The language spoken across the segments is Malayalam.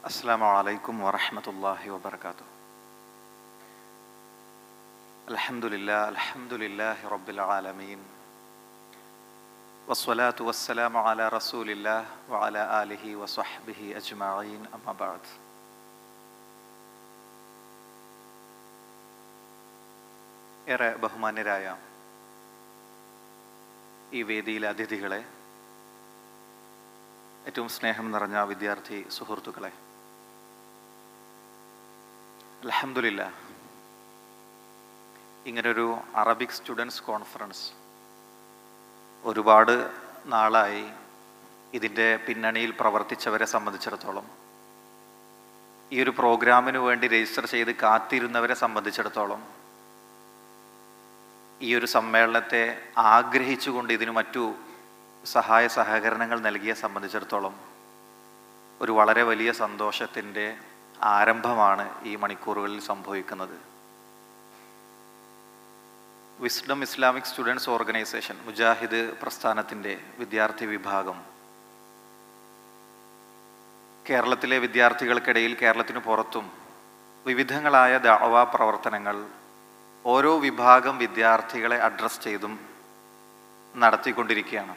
السلام عليكم ورحمة الله وبركاته الحمد لله الحمد لله رب العالمين والصلاة والسلام على رسول الله وعلى آله وصحبه أجمعين أما بعد ഏറെ ബഹുമാന്യരായ ഈ വേദിയിലെ അതിഥികളെ ഏറ്റവും സ്നേഹം നിറഞ്ഞ വിദ്യാർത്ഥി സുഹൃത്തുക്കളെ അലഹമില്ല ഇങ്ങനൊരു അറബിക് സ്റ്റുഡൻസ് കോൺഫറൻസ് ഒരുപാട് നാളായി ഇതിൻ്റെ പിന്നണിയിൽ പ്രവർത്തിച്ചവരെ സംബന്ധിച്ചിടത്തോളം ഈ ഒരു പ്രോഗ്രാമിന് വേണ്ടി രജിസ്റ്റർ ചെയ്ത് കാത്തിരുന്നവരെ സംബന്ധിച്ചിടത്തോളം ഈ ഒരു സമ്മേളനത്തെ ആഗ്രഹിച്ചുകൊണ്ട് ഇതിന് മറ്റു സഹായ സഹകരണങ്ങൾ നൽകിയ സംബന്ധിച്ചിടത്തോളം ഒരു വളരെ വലിയ സന്തോഷത്തിൻ്റെ ആരംഭമാണ് ഈ മണിക്കൂറുകളിൽ സംഭവിക്കുന്നത് wisdom Islamic students organization Mujahid പ്രസ്ഥാനത്തിൻ്റെ വിദ്യാർത്ഥി വിഭാഗം കേരളത്തിലെ വിദ്യാർത്ഥികൾക്കിടയിൽ കേരളത്തിന് പുറത്തും വിവിധങ്ങളായ ദാവാ പ്രവർത്തനങ്ങൾ ഓരോ വിഭാഗം വിദ്യാർത്ഥികളെ അഡ്രസ്സ് ചെയ്തും നടത്തിക്കൊണ്ടിരിക്കുകയാണ്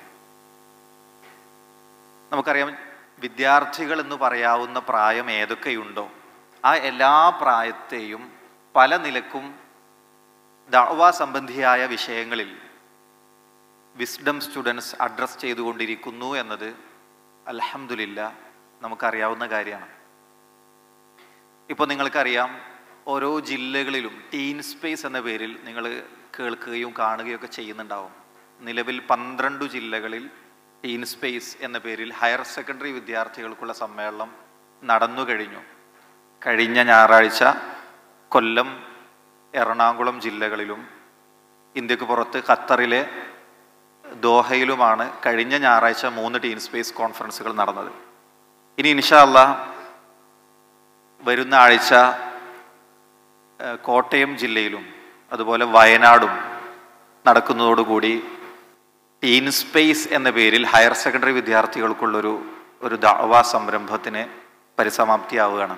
നമുക്കറിയാം വിദ്യാർത്ഥികൾ എന്ന് പറയാവുന്ന പ്രായം ഏതൊക്കെയുണ്ടോ ആ എല്ലാ പ്രായത്തെയും പല നിലക്കും ദാവ സംബന്ധിയായ വിഷയങ്ങളിൽ വിസ്ഡം സ്റ്റുഡൻസ് അഡ്രസ്സ് ചെയ്തുകൊണ്ടിരിക്കുന്നു എന്നത് അലഹമില്ല നമുക്കറിയാവുന്ന കാര്യമാണ് ഇപ്പോൾ നിങ്ങൾക്കറിയാം ഓരോ ജില്ലകളിലും ടീൻ സ്പേസ് എന്ന പേരിൽ നിങ്ങൾ കേൾക്കുകയും കാണുകയും ഒക്കെ ചെയ്യുന്നുണ്ടാവും നിലവിൽ പന്ത്രണ്ട് ജില്ലകളിൽ ടീൻ സ്പേസ് എന്ന പേരിൽ ഹയർ സെക്കൻഡറി വിദ്യാർത്ഥികൾക്കുള്ള സമ്മേളനം നടന്നു കഴിഞ്ഞു കഴിഞ്ഞ ഞായറാഴ്ച കൊല്ലം എറണാകുളം ജില്ലകളിലും ഇന്ത്യക്ക് പുറത്ത് ഖത്തറിലെ ദോഹയിലുമാണ് കഴിഞ്ഞ ഞായറാഴ്ച മൂന്ന് ടീൻ സ്പേസ് കോൺഫറൻസുകൾ നടന്നത് ഇനി ഇൻഷാല്ല വരുന്ന ആഴ്ച കോട്ടയം ജില്ലയിലും അതുപോലെ വയനാടും നടക്കുന്നതോടുകൂടി ടീൻ സ്പേസ് എന്ന പേരിൽ ഹയർ സെക്കൻഡറി വിദ്യാർത്ഥികൾക്കുള്ളൊരു ഒരു ദാവാ സംരംഭത്തിന് പരിസമാപ്തിയാവുകയാണ്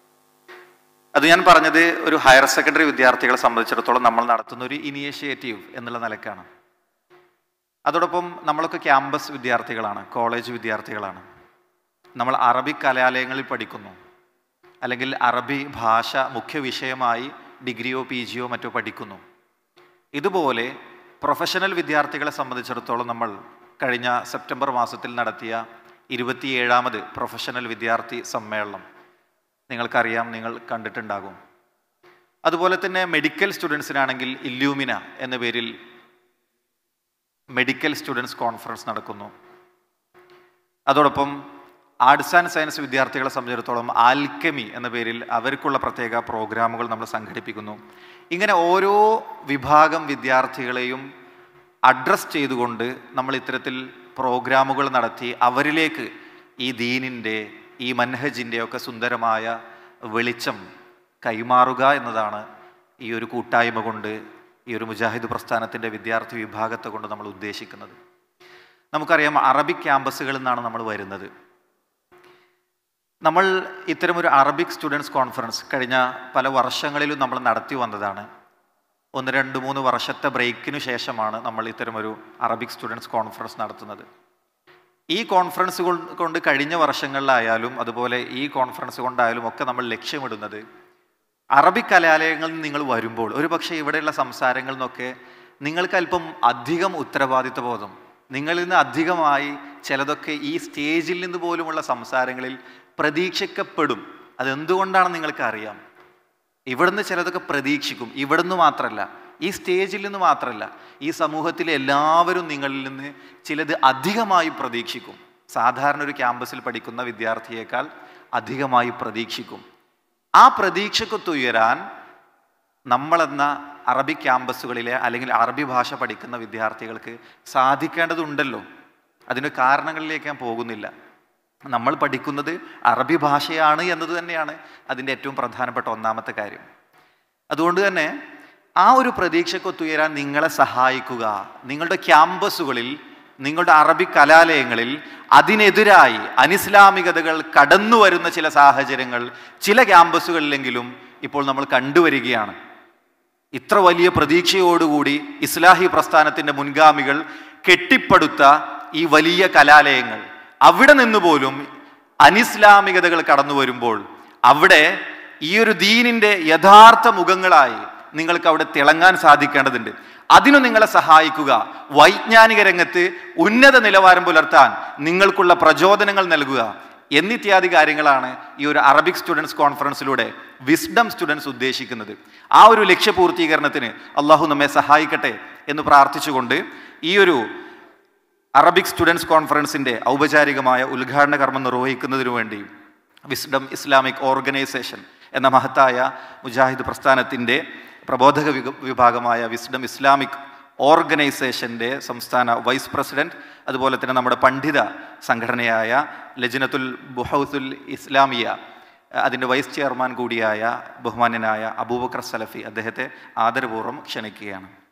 അത് ഞാൻ പറഞ്ഞത് ഒരു ഹയർ സെക്കൻഡറി വിദ്യാർത്ഥികളെ സംബന്ധിച്ചിടത്തോളം നമ്മൾ നടത്തുന്ന ഒരു ഇനിഷ്യേറ്റീവ് എന്നുള്ള നിലക്കാണ് അതോടൊപ്പം നമ്മളൊക്കെ ക്യാമ്പസ് വിദ്യാർത്ഥികളാണ് കോളേജ് വിദ്യാർത്ഥികളാണ് നമ്മൾ അറബിക് കലാലയങ്ങളിൽ പഠിക്കുന്നു അല്ലെങ്കിൽ അറബി ഭാഷ മുഖ്യ വിഷയമായി ഡിഗ്രിയോ പി ജിയോ മറ്റോ പഠിക്കുന്നു ഇതുപോലെ പ്രൊഫഷണൽ വിദ്യാർത്ഥികളെ സംബന്ധിച്ചിടത്തോളം നമ്മൾ കഴിഞ്ഞ സെപ്റ്റംബർ മാസത്തിൽ നടത്തിയ ഇരുപത്തിയേഴാമത് പ്രൊഫഷണൽ വിദ്യാർത്ഥി സമ്മേളനം നിങ്ങൾക്കറിയാം നിങ്ങൾ കണ്ടിട്ടുണ്ടാകും അതുപോലെ തന്നെ മെഡിക്കൽ സ്റ്റുഡൻസിനാണെങ്കിൽ ഇല്യൂമിന എന്ന പേരിൽ മെഡിക്കൽ സ്റ്റുഡൻസ് കോൺഫറൻസ് നടക്കുന്നു അതോടൊപ്പം ആർട്സ് ആൻഡ് സയൻസ് വിദ്യാർത്ഥികളെ സംബന്ധിച്ചിടത്തോളം ആൽക്കമി എന്ന പേരിൽ അവർക്കുള്ള പ്രത്യേക പ്രോഗ്രാമുകൾ നമ്മൾ സംഘടിപ്പിക്കുന്നു ഇങ്ങനെ ഓരോ വിഭാഗം വിദ്യാർത്ഥികളെയും അഡ്രസ്സ് ചെയ്തുകൊണ്ട് നമ്മൾ ഇത്തരത്തിൽ പ്രോഗ്രാമുകൾ നടത്തി അവരിലേക്ക് ഈ ദീനിൻ്റെ ഈ മൻഹജിൻ്റെ ഒക്കെ സുന്ദരമായ വെളിച്ചം കൈമാറുക എന്നതാണ് ഈ ഒരു കൂട്ടായ്മ കൊണ്ട് ഈ ഒരു മുജാഹിദ് പ്രസ്ഥാനത്തിൻ്റെ വിദ്യാർത്ഥി വിഭാഗത്തെ കൊണ്ട് നമ്മൾ ഉദ്ദേശിക്കുന്നത് നമുക്കറിയാം അറബിക് ക്യാമ്പസുകളിൽ നിന്നാണ് നമ്മൾ വരുന്നത് നമ്മൾ ഇത്തരമൊരു അറബിക് സ്റ്റുഡൻസ് കോൺഫറൻസ് കഴിഞ്ഞ പല വർഷങ്ങളിലും നമ്മൾ നടത്തി വന്നതാണ് ഒന്ന് രണ്ട് മൂന്ന് വർഷത്തെ ബ്രേക്കിനു ശേഷമാണ് നമ്മൾ ഇത്തരമൊരു അറബിക് സ്റ്റുഡൻസ് കോൺഫറൻസ് നടത്തുന്നത് ഈ കോൺഫറൻസ് കൊണ്ട് കഴിഞ്ഞ വർഷങ്ങളിലായാലും അതുപോലെ ഈ കോൺഫറൻസ് കൊണ്ടായാലും ഒക്കെ നമ്മൾ ലക്ഷ്യമിടുന്നത് അറബിക് കലാലയങ്ങളിൽ നിന്ന് നിങ്ങൾ വരുമ്പോൾ ഒരു പക്ഷേ ഇവിടെയുള്ള സംസാരങ്ങളിൽ നിന്നൊക്കെ നിങ്ങൾക്ക് അല്പം അധികം ഉത്തരവാദിത്വ ബോധം നിങ്ങളിൽ നിന്ന് അധികമായി ചിലതൊക്കെ ഈ സ്റ്റേജിൽ നിന്ന് പോലുമുള്ള സംസാരങ്ങളിൽ പ്രതീക്ഷിക്കപ്പെടും അതെന്തുകൊണ്ടാണ് നിങ്ങൾക്ക് അറിയാം ഇവിടുന്ന് ചിലതൊക്കെ പ്രതീക്ഷിക്കും ഇവിടുന്ന് മാത്രമല്ല ഈ സ്റ്റേജിൽ നിന്ന് മാത്രമല്ല ഈ സമൂഹത്തിലെ എല്ലാവരും നിങ്ങളിൽ നിന്ന് ചിലത് അധികമായി പ്രതീക്ഷിക്കും സാധാരണ ഒരു ക്യാമ്പസിൽ പഠിക്കുന്ന വിദ്യാർത്ഥിയേക്കാൾ അധികമായി പ്രതീക്ഷിക്കും ആ പ്രതീക്ഷക്കൊത്തുയരാൻ നമ്മളെന്ന അറബി ക്യാമ്പസുകളിലെ അല്ലെങ്കിൽ അറബി ഭാഷ പഠിക്കുന്ന വിദ്യാർത്ഥികൾക്ക് സാധിക്കേണ്ടതുണ്ടല്ലോ അതിന് കാരണങ്ങളിലേക്ക് ഞാൻ പോകുന്നില്ല നമ്മൾ പഠിക്കുന്നത് അറബി ഭാഷയാണ് എന്നത് തന്നെയാണ് അതിൻ്റെ ഏറ്റവും പ്രധാനപ്പെട്ട ഒന്നാമത്തെ കാര്യം അതുകൊണ്ട് തന്നെ ആ ഒരു പ്രതീക്ഷക്കൊത്തുയരാൻ നിങ്ങളെ സഹായിക്കുക നിങ്ങളുടെ ക്യാമ്പസുകളിൽ നിങ്ങളുടെ അറബിക് കലാലയങ്ങളിൽ അതിനെതിരായി അനിസ്ലാമികതകൾ കടന്നു വരുന്ന ചില സാഹചര്യങ്ങൾ ചില ക്യാമ്പസുകളിലെങ്കിലും ഇപ്പോൾ നമ്മൾ കണ്ടുവരികയാണ് ഇത്ര വലിയ പ്രതീക്ഷയോടുകൂടി ഇസ്ലാഹി പ്രസ്ഥാനത്തിൻ്റെ മുൻഗാമികൾ കെട്ടിപ്പടുത്ത ഈ വലിയ കലാലയങ്ങൾ അവിടെ നിന്ന് പോലും അനിസ്ലാമികതകൾ കടന്നു വരുമ്പോൾ അവിടെ ഈ ഒരു ദീനിൻ്റെ യഥാർത്ഥ മുഖങ്ങളായി നിങ്ങൾക്ക് അവിടെ തിളങ്ങാൻ സാധിക്കേണ്ടതുണ്ട് അതിനു നിങ്ങളെ സഹായിക്കുക വൈജ്ഞാനിക രംഗത്ത് ഉന്നത നിലവാരം പുലർത്താൻ നിങ്ങൾക്കുള്ള പ്രചോദനങ്ങൾ നൽകുക എന്നിത്യാദി കാര്യങ്ങളാണ് ഈ ഒരു അറബിക് സ്റ്റുഡൻസ് കോൺഫറൻസിലൂടെ വിസ്ഡം സ്റ്റുഡൻസ് ഉദ്ദേശിക്കുന്നത് ആ ഒരു ലക്ഷ്യപൂർത്തീകരണത്തിന് അള്ളാഹു നമ്മെ സഹായിക്കട്ടെ എന്ന് പ്രാർത്ഥിച്ചുകൊണ്ട് ഈ ഒരു അറബിക് സ്റ്റുഡൻസ് കോൺഫറൻസിൻ്റെ ഔപചാരികമായ ഉദ്ഘാടന കർമ്മം നിർവഹിക്കുന്നതിനു വേണ്ടി വിസ്ഡം ഇസ്ലാമിക് ഓർഗനൈസേഷൻ എന്ന മഹത്തായ മുജാഹിദ് പ്രസ്ഥാനത്തിൻ്റെ പ്രബോധക വിക- വിഭാഗമായ വിസ്ഡം ഇസ്ലാമിക് ഓർഗനൈസേഷൻ്റെ സംസ്ഥാന വൈസ് പ്രസിഡന്റ് അതുപോലെ തന്നെ നമ്മുടെ പണ്ഡിത സംഘടനയായ ലജ്നത്തുൽ ബുഹൗസുൽ ഇസ്ലാമിയ അതിൻ്റെ വൈസ് ചെയർമാൻ കൂടിയായ ബഹുമാന്യനായ അബൂബക്കർ സലഫി അദ്ദേഹത്തെ ആദരപൂർവ്വം ക്ഷണിക്കുകയാണ്